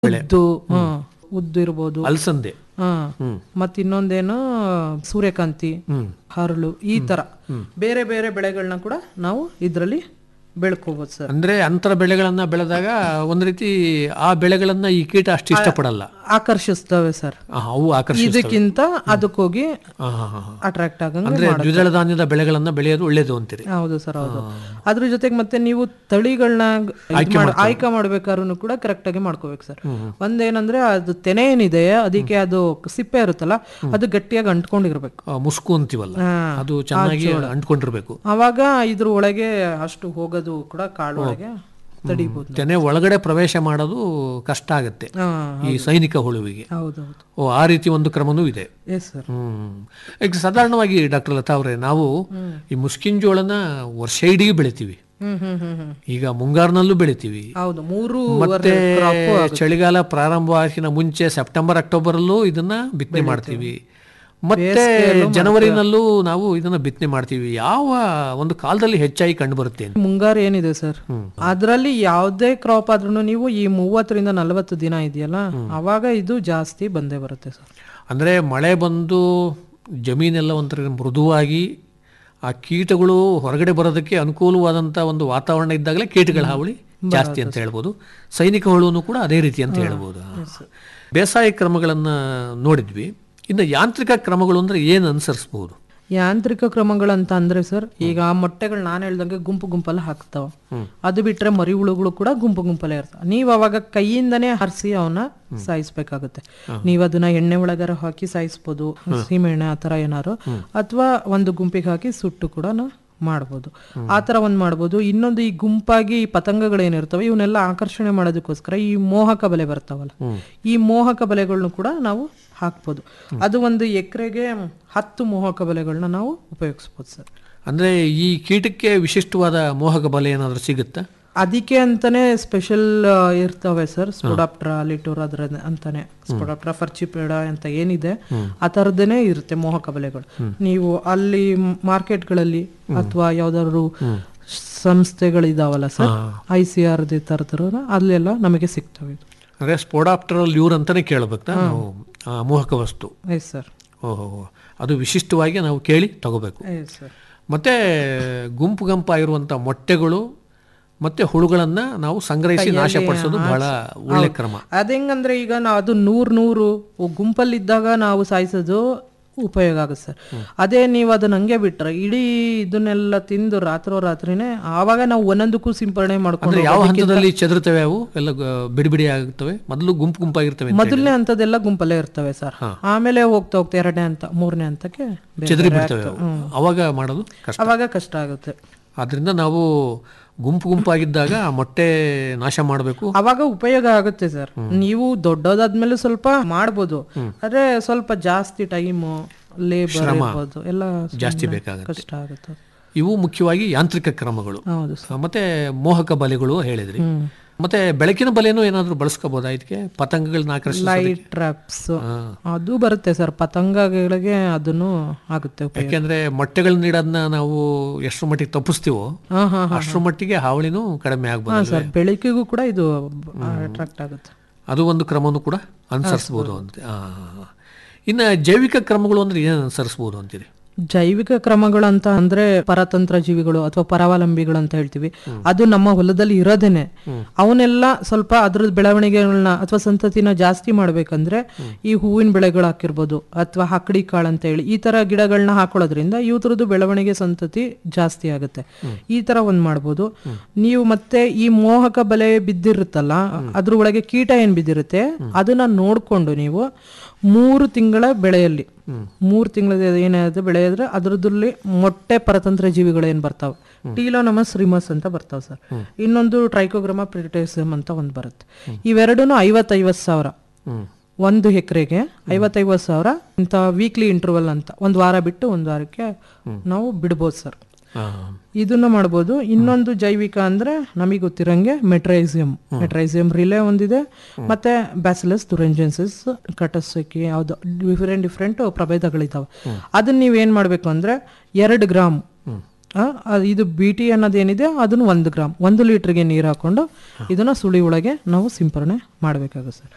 ಉದ್ದು ಹಾ ಉದ್ದು ಇರ್ಬೋದು ಅಲಸಂದೆ ಹಾ ಮತ್ ಇನ್ನೊಂದೇನು ಸೂರ್ಯಕಾಂತಿ ಹರಳು ಈ ತರ ಬೇರೆ ಬೇರೆ ಬೆಳೆಗಳನ್ನ ಕೂಡ ನಾವು ಇದ್ರಲ್ಲಿ ಬೆಳ್ಕೋಬಹುದು ಸರ್ ಅಂದ್ರೆ ಅಂತರ ಬೆಳೆಗಳನ್ನ ಬೆಳೆದಾಗ ಒಂದ್ ರೀತಿ ಆ ಬೆಳೆಗಳನ್ನ ಈ ಕೀಟ ಅಷ್ಟು ಇಷ್ಟಪಡಲ್ಲ ಆಕರ್ಷಿಸ್ತವೆ ಸರ್ ಆ, ಅವು ಆಕರ್ಷಿಸ್ತವೆ ಇದಕ್ಕಿಂತ ಅದಕ್ಕೋಗಿ ಆ, ಹಾ, ಹಾ, ಹಾ. ಅಟ್ರಾಕ್ಟ್ ಆಗಂಗೆ ಅಂದ್ರೆ ದ್ವಿದಳ ಧಾನ್ಯದ ಬೆಳೆಗಳನ್ನ ಬೆಳೆಯೋದು ಒಳ್ಳೇದು ಅಂತೀರಿ ಹೌದು ಸರ್ ಹೌದು ಅದ್ರ ಜೊತೆಗೆ ಮತ್ತೆ ನೀವು ತಳಿಗಳನ್ನ ಆಯ್ಕೆ ಮಾಡ್ಬೇಕಾದ್ರೂ ಕೂಡ ಕರೆಕ್ಟ್ ಆಗಿ ಮಾಡ್ಕೋಬೇಕು ಸರ್ ಒಂದೇನಂದ್ರೆ ಅದು ತೆನೆ ಏನಿದೆ ಅದಕ್ಕೆ ಅದು ಸಿಪ್ಪೆ ಇರುತ್ತಲ್ಲ ಅದು ಗಟ್ಟಿಯಾಗಿ ಅಂಟ್ಕೊಂಡಿರ್ಬೇಕು ಆ, ಮುಸ್ಕು ಅಂತೀವಲ್ಲ ಹಾ. ಅದು ಚೆನ್ನಾಗಿ ಅಂಟ್ಕೊಂಡಿರ್ಬೇಕು ಅವಾಗ ಇದ್ರ ಒಳಗೆ ಅಷ್ಟು ಹೋಗೋದು ಕೂಡ ಕಾಳು ಒಳಗೆ ತಡಿಬಹುದು ತೆನೆ ಒಳಗಡೆ ಪ್ರವೇಶ ಮಾಡೋದು ಕಷ್ಟ ಆಗುತ್ತೆ ಹಾ ಈ ಸೈನಿಕ ಹುಳುವಿಗೆ ಹೌದೌದು ಓ ಆ ರೀತಿ ಒಂದು ಕ್ರಮನೂ ಇದೆ ಎಸ್ ಸರ್ ಹ್ಮ್ ಈಗ ಸಾಧಾರಣವಾಗಿ ಡಾಕ್ಟರ್ ಲತಾ ಅವರೇ ನಾವು ಈ ಮುಸ್ಕಿನ್ ಜೋಳನ ವರ್ಷ ಇಡೀ ಬೆಳಿತೀವಿ ಹ್ಮ್ ಹ್ಮ್ ಹ್ಮ್ ಹ್ಮ್ ಈಗ ಮುಂಗಾರಿನಲ್ಲೂ ಬೆಳಿತೀವಿ ಹೌದು ಮೂರು ಮತ್ತೆ ಚಳಿಗಾಲ ಪ್ರಾರಂಭ ಆಗಿನ ಮುಂಚೆ ಸೆಪ್ಟೆಂಬರ್ ಅಕ್ಟೋಬರ್ ಅಲ್ಲೂ ಇದನ್ನ ಬಿತ್ತನೆ ಮಾಡ್ತೀವಿ ಮತ್ತೆ ಜನವರಿನಲ್ಲೂ ನಾವು ಇದನ್ನ ಬಿತ್ತನೆ ಮಾಡ್ತೀವಿ ಯಾವ ಒಂದು ಕಾಲದಲ್ಲಿ ಹೆಚ್ಚಾಗಿ ಕಂಡು ಬರುತ್ತೆ ಮುಂಗಾರು ಏನಿದೆ ಸರ್ ಅದ್ರಲ್ಲಿ ಯಾವ್ದೇ ಕ್ರಾಪ್ ಆದ್ರೂ ನೀವು ಈ ಮೂವತ್ತರಿಂದ ನಲವತ್ತು ದಿನ ಇದೆಯಲ್ಲ ಅವಾಗ ಇದು ಜಾಸ್ತಿ ಬಂದೇ ಬರುತ್ತೆ ಸರ್ ಅಂದ್ರೆ ಮಳೆ ಬಂದು ಜಮೀನೆಲ್ಲ ಒಂಥರ ಮೃದುವಾಗಿ ಆ ಕೀಟಗಳು ಹೊರಗಡೆ ಬರೋದಕ್ಕೆ ಅನುಕೂಲವಾದಂಥ ಒಂದು ವಾತಾವರಣ ಇದ್ದಾಗಲೇ ಕೀಟಗಳ ಹಾವಳಿ ಜಾಸ್ತಿ ಅಂತ ಹೇಳ್ಬೋದು ಸೈನಿಕ ಹುಳುನು ಕೂಡ ಅದೇ ರೀತಿ ಅಂತ ಹೇಳ್ಬೋದು ಬೇಸಾಯ ಕ್ರಮಗಳನ್ನ ನೋಡಿದ್ವಿ ಇನ್ನು ಯಾಂತ್ರಿಕ ಕ್ರಮಗಳು ಅಂದ್ರೆ ಏನು ಅನುಸರಿಸ್ಬೋದು ಯಾಂತ್ರಿಕ ಕ್ರಮಗಳಂತ ಅಂದ್ರೆ ಸರ್ ಈಗ ಆ ಮೊಟ್ಟೆಗಳು ನಾನು ಹೇಳ್ದಂಗೆ ಗುಂಪು ಗುಂಪಲ್ಲಿ ಹಾಕ್ತಾವ ಅದು ಬಿಟ್ರೆ ಮರಿ ಹುಳುಗಳು ಕೂಡ ಗುಂಪು ಗುಂಪಲ್ಲೇ ಇರ್ತಾವ ನೀವು ಅವಾಗ ಕೈಯಿಂದನೇ ಹರಿಸಿ ಅವನ್ನ ಸಾಯಿಸ್ಬೇಕಾಗುತ್ತೆ ನೀವು ಅದನ್ನ ಎಣ್ಣೆ ಒಳಗಾರ ಹಾಕಿ ಸಾಯಿಸ್ಬೋದು ಸೀಮೆಎಣ್ಣೆ ಆ ಥರ ಏನಾರು ಅಥವಾ ಒಂದು ಗುಂಪಿಗೆ ಹಾಕಿ ಸುಟ್ಟು ಕೂಡ ಮಾಡ್ಬೋದು ಆ ಥರ ಒಂದು ಮಾಡ್ಬೋದು ಇನ್ನೊಂದು ಈ ಗುಂಪಾಗಿ ಈ ಪತಂಗಗಳೇನಿರ್ತವೆ ಇವನ್ನೆಲ್ಲ ಆಕರ್ಷಣೆ ಮಾಡೋದಕ್ಕೋಸ್ಕರ ಈ ಮೋಹಕ ಬಲೆ ಬರ್ತಾವಲ್ಲ ಈ ಮೋಹಕ ಬಲೆಗಳನ್ನ ಕೂಡ ನಾವು ಹಾಕ್ಬೋದು ಅದು ಒಂದು ಎಕರೆಗೆ ಹತ್ತು ಮೋಹಕ ಬಲೆಗಳನ್ನ ನಾವು ಉಪಯೋಗಿಸ್ಬೋದು ಸರ್ ಅಂದ್ರೆ ಈ ಕೀಟಕ್ಕೆ ವಿಶಿಷ್ಟವಾದ ಮೋಹಕ ಬಲೆ ಏನಾದರೂ ಸಿಗುತ್ತಾ ಅದಕ್ಕೆ ಅಂತಾನೆ ಸ್ಪೆಷಲ್ ಇರ್ತವೆ ಸರ್ ಸ್ಪೊಡಾಪ್ಟ್ರಾ ಲಿಟೋರ್ ಅದ್ರ ಅಂತಾನೆ ಸ್ಪೊಡಾಪ್ಟ್ರಾ ಫರ್ಚಿಪೇಡ ಅಂತ ಏನಿದೆ ಆ ಥರದ್ದೇನೆ ಇರುತ್ತೆ ಮೋಹಕ ಬಲೆಗಳು ನೀವು ಅಲ್ಲಿ ಮಾರ್ಕೆಟ್ಗಳಲ್ಲಿ ಅಥವಾ ಯಾವ್ದಾದ್ರು ಸಂಸ್ಥೆಗಳಿದಾವಲ್ಲ ಸರ್ ಐ ಸಿ ಆರ್ ಥರದ್ರ ಅಲ್ಲೆಲ್ಲ ನಮಗೆ ಸಿಗ್ತವೆ ಇದು ಅಂದ್ರೆ ಸ್ಪೋಡಾಪ್ಟರಲ್ ಯೂರ್ ಅಂತಾನೆ ಕೇಳಬೇಕಾ ನಾವು ಆ ಮೋಹಕ ವಸ್ತು ಎಸ್ ಸರ್ ಓಹೋ ಅದು ವಿಶಿಷ್ಟವಾಗಿ ನಾವು ಕೇಳಿ ತಗೋಬೇಕು ಎಸ್ ಸರ್ ಮತ್ತೆ ಗುಂಪು ಗುಂಪಾಗಿರುವಂಥ ಮೊಟ್ಟೆಗಳು ಮತ್ತೆ ಹುಳುಗಳನ್ನ ನಾವು ಸಂಗ್ರಹಿಸಿ ನಾಶಪಡಿಸೋದು ಬಹಳ ಒಳ್ಳೆ ಕ್ರಮ ಅದೇಂಗಂದ್ರೆ ಈಗ ನಾವು ಅದು ನೂರ್ ನೂರು ಗುಂಪಲ್ಲಿದ್ದಾಗ ನಾವು ಸಾಯಿಸೋದು ಉಪಯೋಗ ಆಗುತ್ತೆ ಸರ್ ಅದೇ ನೀವು ಅದನ್ನ ಹಂಗೆ ಬಿಟ್ರೆ ಇಡೀ ಇದನ್ನೆಲ್ಲ ತಿಂದು ರಾತ್ರೋ ರಾತ್ರಿನೇ ಆವಾಗ ನಾವು ಒಂದೊಂದಕ್ಕೂ ಸಿಂಪರಣೆ ಮಾಡ್ಕೊಂಡು ಅಂದ್ರೆ ಯಾವ ಹಂತದಲ್ಲಿ ಚೆದರ್ತವೆ ಅವು ಎಲ್ಲ ಗ- ಬಿಡಿ ಬಿಡಿ ಆಗುತ್ತವೆ ಮೊದಲು ಗುಂಪು ಗುಂಪಾಗಿರ್ತವೆ ಅಂತ ಮೊದಲನೇ ಹಂತದೆಲ್ಲ ಗುಂಪಲ್ಲೇ ಇರ್ತವೆ ಸರ್ ಆಮೇಲೆ ಹೋಗ್ತಾ ಹೋಗ್ತಾ ಎರಡನೇ ಹಂತ ಮೂರನೇ ಹಂತಕ್ಕೆ ಬೇರೆ ಚೆದರಿ ಬೇರೆ ಬಿಡ್ತವೆ ಆಗ್ತವೆ. ಅವು. ಅವಾಗ ಮಾಡೋದು ಕಷ್ಟ ಅವಾಗ ಕಷ್ಟ ಆಗುತ್ತೆ ಆದ್ರಿಂದ ನಾವು ಗುಂಪು ಗುಂಪಾಗಿದ್ದಾಗ ಆ ಮೊಟ್ಟೆ ನಾಶ ಮಾಡಬೇಕು ಅವಾಗ ಉಪಯೋಗ ಆಗುತ್ತೆ ಸರ್ ನೀವು ದೊಡ್ಡದಾದ್ಮೇಲೆ ಸ್ವಲ್ಪ ಮಾಡ್ಬೋದು ಆದ್ರೆ ಸ್ವಲ್ಪ ಜಾಸ್ತಿ ಟೈಮು ಲೇಬರ್ ಇರ್ಬೋದು ಎಲ್ಲ ಜಾಸ್ತಿ ಸುಮ್ನೆ ಬೇಕಾಗುತ್ತೆ. ಕಷ್ಟ ಆಗುತ್ತೆ ಇವು ಮುಖ್ಯವಾಗಿ ಯಾಂತ್ರಿಕ ಕ್ರಮಗಳು ಹೌದು ಆ, ಮತ್ತೆ ಮೋಹಕ ಬಲೆಗಳು ಹೇಳಿದ್ರಿ ಮತ್ತೆ ಬೆಳಕಿನ ಬಲೆನೂ ಏನಾದರೂ ಬಳಸ್ಕೋಬೋದಾ ಇದಕ್ಕೆ ಪತಂಗಗಳನ್ನ ಆಕರ್ಷಿಸ ಲೈಟ್ ಟ್ರಾಪ್ಸ್ ಅದು ಬರುತ್ತೆ ಸರ್ ಪತಂಗಗಳಿಗೆ ಅದನ್ನು ಆಗುತ್ತೆ ಉಪಯೋಗ ಯಾಕೆಂದ್ರೆ ಮೊಟ್ಟೆಗಳನ್ನ ನೀಡೋದನ್ನ ನಾವು ಎಷ್ಟು ಮಟ್ಟಿಗೆ ತಪ್ಪಿಸ್ತೀವೋ ಹಾ ಹಾ ಅಷ್ಟರ ಮಟ್ಟಿಗೆ ಹಾವಳಿನೂ ಕಡಿಮೆ ಹಾ ಆಗ್ಬೋದು ಸರ್ ಬೆಳಕಿಗೂ ಕೂಡ ಇದು ಅಟ್ರಾಕ್ಟ್ ಆಗುತ್ತೆ ಅದು ಒಂದು ಕ್ರಮನೂ ಕೂಡ ಅನುಸರಿಸ್ಬೋದು ಅಂತ ಆ. ಇನ್ನು ಜೈವಿಕ ಕ್ರಮಗಳು ಅಂದ್ರೆ ಏನು ಅನುಸರಿಸ್ಬೋದು ಅಂತೀರಿ ಜೈವಿಕ ಕ್ರಮಗಳಂತ ಅಂದ್ರೆ ಪರತಂತ್ರ ಜೀವಿಗಳು ಅಥವಾ ಪರಾವಲಂಬಿಗಳು ಅಂತ ಹೇಳ್ತೀವಿ ಅದು ನಮ್ಮ ಹೊಲದಲ್ಲಿ ಇರೋದೇನೆ ಅವನ್ನೆಲ್ಲ ಸ್ವಲ್ಪ ಅದ್ರ ಬೆಳವಣಿಗೆಗಳನ್ನ ಅಥವಾ ಸಂತತಿನ ಜಾಸ್ತಿ ಮಾಡ್ಬೇಕಂದ್ರೆ ಈ ಹೂವಿನ ಬೆಳೆಗಳು ಹಾಕಿರ್ಬೋದು ಅಥವಾ ಹಕ್ಕಡಿ ಕಾಳು ಅಂತ ಹೇಳಿ ಈ ತರ ಗಿಡಗಳನ್ನ ಹಾಕೊಳ್ಳೋದ್ರಿಂದ ಇವ್ರದ್ದು ಬೆಳವಣಿಗೆ ಸಂತತಿ ಜಾಸ್ತಿ ಆಗುತ್ತೆ ಈ ತರ ಒಂದ್ ಮಾಡ್ಬೋದು ನೀವು ಮತ್ತೆ ಈ ಮೋಹಕ ಬಲೆ ಬಿದ್ದಿರುತ್ತಲ್ಲ ಅದ್ರ ಒಳಗೆ ಕೀಟ ಏನ್ ಬಿದ್ದಿರುತ್ತೆ ಅದನ್ನ ನೋಡ್ಕೊಂಡು ನೀವು ಮೂರು ತಿಂಗಳ ಬೆಳೆಯಲ್ಲಿ ಮೂರು ತಿಂಗಳ ಏನಾದ್ರು ಬೆಳೆ ಇದ್ರೆ ಅದರದಲ್ಲಿ ಮೊಟ್ಟೆ ಪರತಂತ್ರ ಜೀವಿಗಳು ಏನ್ ಬರ್ತಾವೆ ಟೀಲೋನಮಸ್ ರಿಮಸ್ ಅಂತ ಬರ್ತಾವೆ ಸರ್ ಇನ್ನೊಂದು ಟ್ರೈಕೋಗ್ರಾಮ ಪ್ರಿಟೇಸಮ್ ಅಂತ ಒಂದು ಬರುತ್ತೆ ಇವೆರಡೂನು ಐವತ್ತೈವತ್ತು ಸಾವಿರ ಒಂದು ಎಕರೆಗೆ ಐವತ್ತೈವತ್ತು ಸಾವಿರ ಇಂಥ ವೀಕ್ಲಿ ಇಂಟರ್ವಲ್ ಅಂತ ಒಂದು ವಾರ ಬಿಟ್ಟು ಒಂದು ವಾರಕ್ಕೆ ನಾವು ಬಿಡ್ಬೋದು ಸರ್ ಆ, ಇದನ್ನ ಮಾಡ್ಬೋದು ಇನ್ನೊಂದು ಜೈವಿಕ ಅಂದ್ರೆ ನಮಗೆ ಗೊತ್ತಿರಂಗೆ ಮೆಟ್ರೈಸಿಯಂ ಮೆಟ್ರೈಸಿಯಂ ರಿಲೇ ಒಂದಿದೆ ಮತ್ತೆ ಬ್ಯಾಸಿಲಸ್ ತುರೆಂಜೆನ್ಸಿಸ್ ಕಟಸಕಿ ಯಾವ್ದು ಡಿಫರೆಂಟ್ ಡಿಫ್ರೆಂಟ್ ಪ್ರಭೇದಗಳಿದಾವೆ ಅದನ್ನ ನೀವು ಏನ್ ಮಾಡ್ಬೇಕು ಅಂದ್ರೆ ಎರಡು ಗ್ರಾಮ್ ಆ, ಅದ್ ಇದು ಬಿ ಟಿ ಅನ್ನೋದೇನಿದೆ ಅದನ್ನ ಒಂದು ಗ್ರಾಮ್ ಒಂದು ಲೀಟರ್ಗೆ ನೀರು ಹಾಕೊಂಡು ಇದನ್ನ ಸುಳಿ ಒಳಗೆ ನಾವು ಸಿಂಪರಣೆ ಮಾಡಬೇಕಾಗುತ್ತೆ ಸರ್